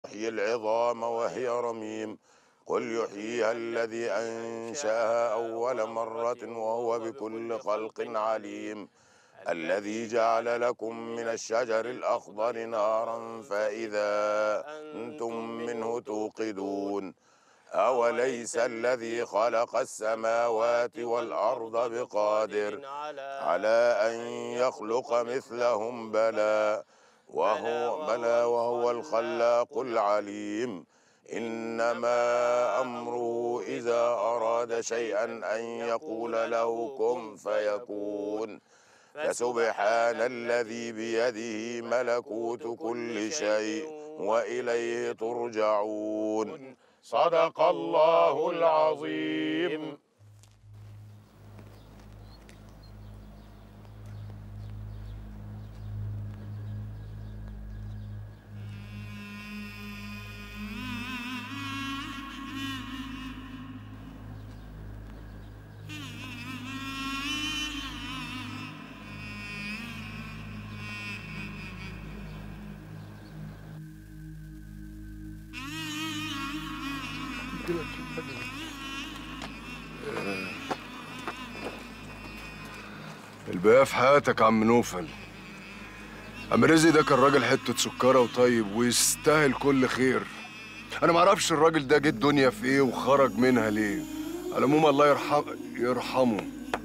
يحيي العظام وهي رميم قل يحييها الذي أنشأها أول مرة وهو بكل خلق عليم الذي جعل لكم من الشجر الأخضر نارا فإذا أنتم منه توقدون أوليس الذي خلق السماوات والأرض بقادر على أن يخلق مثلهم بلى وهو بلى وهو الخلاق العليم إنما أمره إذا أراد شيئا أن يقول له كن فيكون فسبحان الذي بيده ملكوت كل شيء وإليه ترجعون صدق الله العظيم البقاء في حياتك يا عم نوفل عم رزق ده كان راجل حته سكره وطيب ويستاهل كل خير انا معرفش الراجل ده جه الدنيا في ايه وخرج منها ليه على العموم الله يرحم يرحمه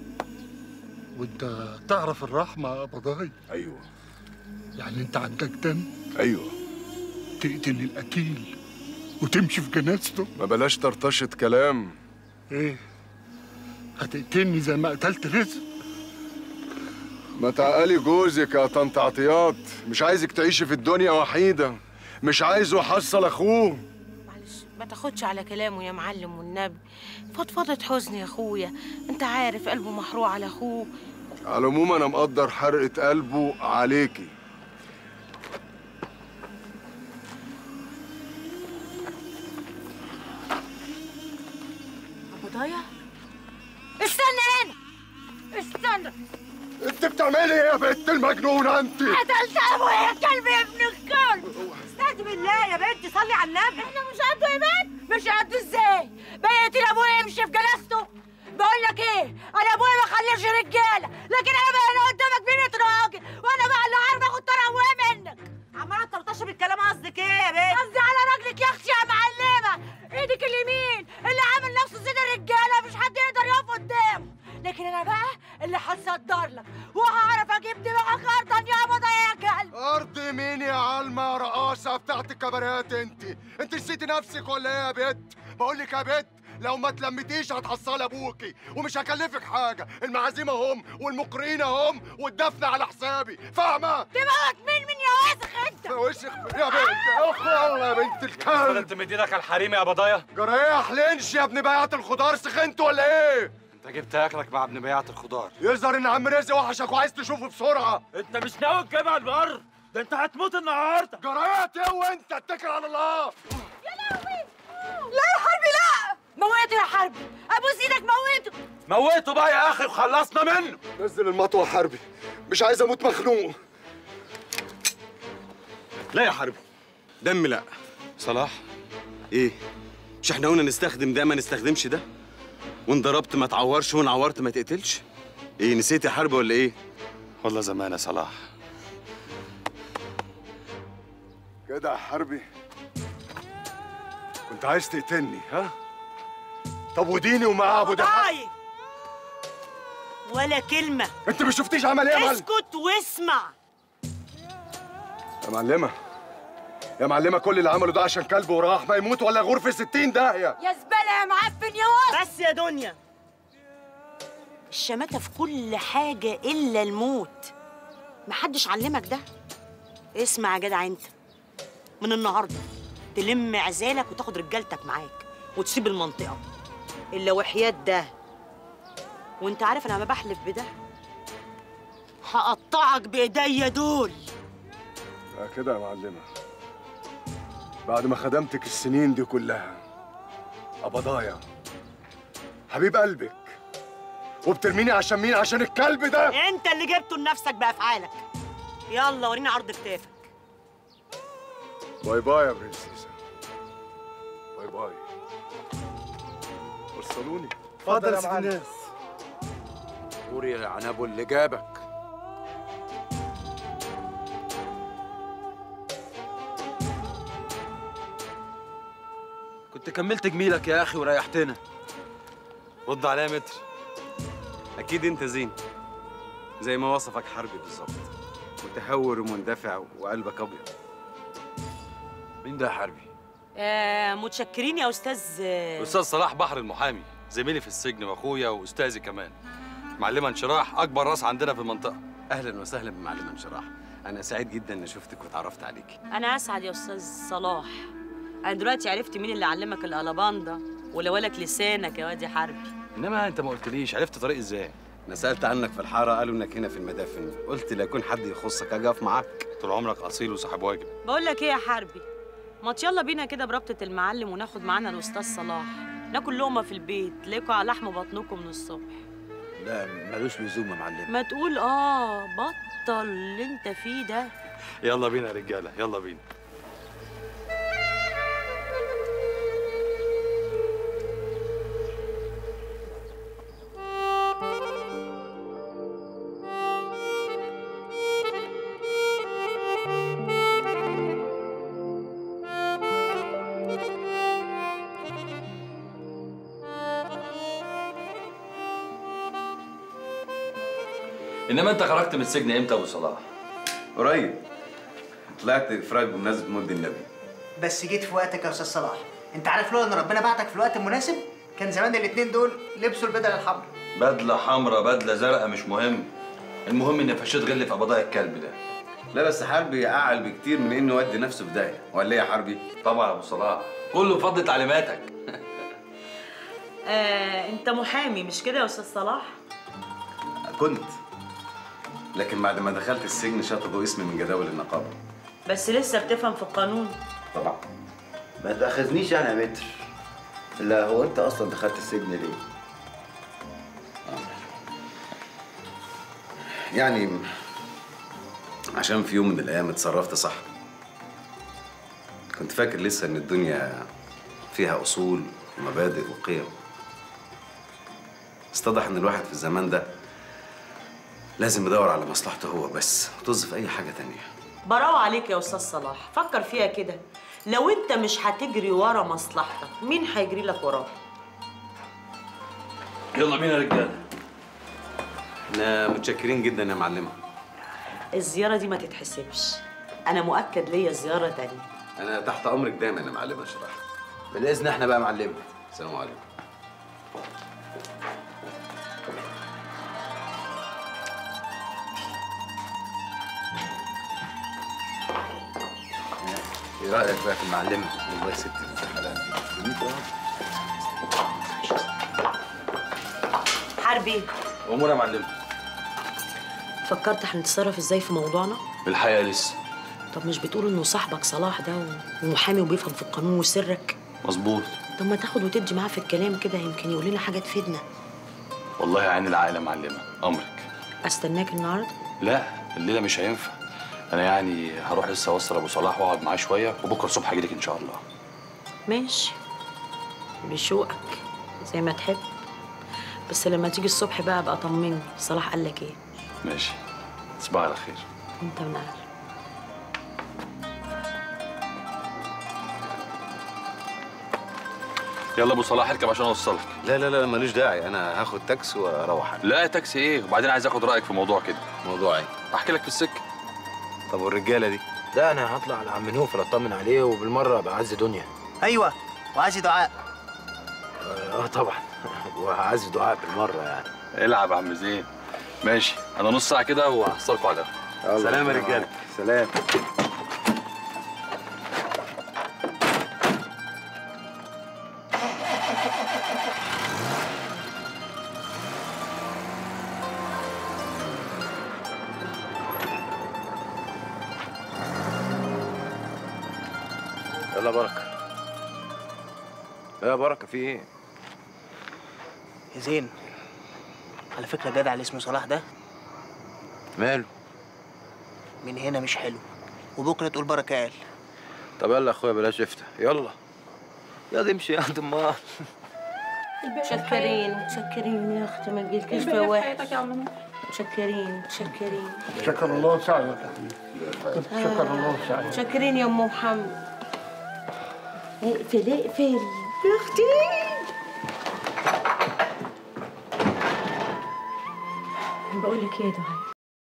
وانت تعرف الرحمة يا بضاي ايوه يعني انت عندك دم ايوه تقتل القتيل وتمشي في جنازته ما بلاش طرطشه كلام ايه هتقتلني زي ما قتلت رزق ما تعقلي جوزك يا طنط عطيات مش عايزك تعيشي في الدنيا وحيده مش عايزه يحصل اخوه معلش ما تاخدش على كلامه يا معلم والنبي فضفضة حزن يا اخويا انت عارف قلبه محروق على اخوه على العموم انا مقدر حرقه قلبه عليكي ابو ضايع استنى هنا استنى انت بتعملي ايه يا بنت المجنونه انت قتلت ابويا يا كلب يا ابن الكلب استهدي بالله يا بنتي صلي على النبي احنا مش قده يا بنت مش قده ازاي بقيت ابويا يمشي في جنازته بقول لك ايه انا ابويا ما خليش رجاله لكن انا بقى انا قدامك بنت راجل وانا بقى اللي عارفه اخد طرف منك عماله تلطشي بالكلام قصدك ايه يا بنت قصدي على رجلك يا اختي يا معلمه ايدك اليمين اللي عامل نفسه زي الرجاله مش حد يقدر يقف قدامه لكن انا بقى اللي هتصدر لك وهعرف اجيب دماغك ارضا يا ابو يا كلب ارض مين يا علمة يا رقاصة بتاعت الكباريات انت انت نسيتي نفسك ولا ايه يا بت بقول لك يا بت لو ما تلمتيش هتحصل ابوكي ومش هكلفك حاجة المعازيم هم والمقرئين هم والدفن على حسابي فاهمة دماغك مين من يا وسخ انت وسخ يا بنت اخ والله يا بنت الكلب انت مدينك على الحريم يا بضايا جرايح لينش يا ابن بياعة الخضار سخنت ولا ايه انت جبت اكلك مع ابن بياعة الخضار يظهر ان عم رزق وحشك وعايز تشوفه بسرعة انت مش ناوي تجيب على البر ده انت هتموت النهارده جرايات ايه وانت اتكل على الله لا يا حربي لا موته يا حربي ابوس ايدك موته موته بقى يا اخي وخلصنا منه نزل المطوة حربي مش عايز اموت مخنوق لا يا حربي دم لا صلاح ايه مش احنا قلنا نستخدم ده ما نستخدمش ده وان ضربت ما تعورش وان عورت ما تقتلش ايه نسيت يا حربي ولا ايه والله زمان يا صلاح كده يا حربي كنت عايز تقتلني ها طب وديني ومعاه ابو ده ضايق ولا كلمة انت ما شفتيش عمل ايه يا معلم اسكت واسمع يا معلمه يا معلمه كل اللي عمله ده عشان كلب وراح ما يموت ولا يغور في 60 داهيه يا زباله يا معفن يا وسخ بس يا دنيا الشماتة في كل حاجة إلا الموت محدش علمك ده اسمع يا جدع انت من النهاردة تلم عزالك وتاخد رجالتك معاك وتسيب المنطقة إلا وحياة ده وانت عارف انا لما بحلف بده هقطعك بايديا دول لا كده يا معلمه بعد ما خدمتك السنين دي كلها ابضايا حبيب قلبك وبترميني عشان مين عشان الكلب ده انت اللي جبته لنفسك بافعالك يلا وريني عرض كتافك باي باي يا برنسيسة باي وصلوني اتفضل يا سيدي الناس قول يا عنابو اللي جابك كنت كملت جميلك يا اخي وريحتنا رد عليا يا متر اكيد انت زين زي ما وصفك حربي بالظبط متهور ومندفع وقلبك ابيض مين ده يا حربي آه متشكرين يا استاذ آه، استاذ صلاح بحر المحامي زميلي في السجن واخويا واستاذي كمان معلمه انشراح اكبر راس عندنا في المنطقه اهلا وسهلا بمعلم انشراح انا سعيد جدا اني شفتك وتعرفت عليك انا اسعد يا استاذ صلاح انا دلوقتي عرفت مين اللي علمك الالاباندا ولولك لسانك يا وادي حربي انما انت ما قلتليش عرفت طريق ازاي انا سالت عنك في الحاره قالوا انك هنا في المدافن قلت لا يكون حد يخصك اجي اقف معاك طول عمرك اصيل وصاحب واجب بقول لك ايه يا حربي ما يلا بينا كده بربطة المعلم وناخد معانا الاستاذ صلاح ناكل لقمه في البيت تلاقوا على لحم بطنكم من الصبح لا ملوش لزوم يا معلم ما تقول اه بطل اللي انت فيه ده يلا بينا يا رجاله يلا بينا انما انت خرجت من السجن امتى يا ابو صلاح قريب طلعت افراج بمناسبه مولد النبي بس جيت في وقتك يا استاذ صلاح انت عارف لولا ان ربنا بعتك في الوقت المناسب كان زمان الاتنين دول لبسوا البدل الحمراء بدله حمراء بدله زرقاء مش مهم المهم اني فشيت غل في قبضاء الكلب ده لا بس حربي اعل بكتير من انه يودي نفسه في داهيه ولا ايه يا حربي طبعا يا ابو صلاح كله بفضل تعليماتك آه انت محامي مش كده يا استاذ صلاح كنت لكن بعد ما دخلت السجن شطبوا اسمي من جداول النقابه بس لسه بتفهم في القانون طبعا ما تاخذنيش انا يا متر لا هو انت اصلا دخلت السجن ليه يعني عشان في يوم من الايام اتصرفت صح كنت فاكر لسه ان الدنيا فيها اصول ومبادئ وقيم اتضح ان الواحد في الزمان ده لازم يدور على مصلحته هو بس وطز في اي حاجه تانية براو عليك يا استاذ صلاح فكر فيها كده لو انت مش هتجري ورا مصلحتك مين هيجري لك وراها يلا بينا يا رجاله احنا متشكرين جدا يا معلمه الزياره دي ما تتحسبش انا مؤكد ليا زياره تانية انا تحت امرك دايما يا معلمه شرح بالاذن احنا بقى يا معلم السلام عليكم ايه رايك بقى في المعلمه والله ست الحلال حربي امور يا معلم فكرت هنتصرف ازاي في موضوعنا الحقيقه لسه طب مش بتقول انه صاحبك صلاح ده و- ومحامي وبيفهم في القانون وسرك مظبوط طب ما تاخد وتدي معاه في الكلام كده يمكن يقول لنا حاجه تفيدنا والله يا عين العقل يا معلمه امرك استناك النهارده لا الليله مش هينفع انا يعني هروح لسه اوصل ابو صلاح واقعد معاه شويه وبكره الصبح هجيلك ان شاء الله ماشي بشوقك زي ما تحب بس لما تيجي الصبح بقى بقى طمني صلاح قال لك ايه ماشي تصبح على خير انت من اهل يلا ابو صلاح اركب عشان اوصلك لا لا لا ملوش داعي انا هاخد تاكسي واروح أنا. لا تاكسي ايه وبعدين عايز اخد رايك في موضوع كده موضوع ايه احكي لك في السكه طب والرجاله دي لا انا هطلع على عم نوفل اطمن عليه وبالمره ابقى اعز دنيا ايوه وعايز دعاء اه طبعا وهعز دعاء بالمره يعني العب يا عم زين ماشي انا نص ساعه كده وهحصلكوا على القهوة. سلام يا رجاله سلام يلا بركه يا بركه في ايه يا زين على فكره جدع اللي اسمه صلاح ده ماله من هنا مش حلو وبكره تقول بركه قال طب يلا يا اخويا بلاش افتح يلا ياض امشي يا عبد الله متشكرين متشكرين يا اختي ما تجيلكيش في واحد متشكرين متشكرين شكر الله سعدك شكر الله سعدك متشكرين يا ام محمد اقفل اقفل يا اختي بقول لك ايه يا دعاء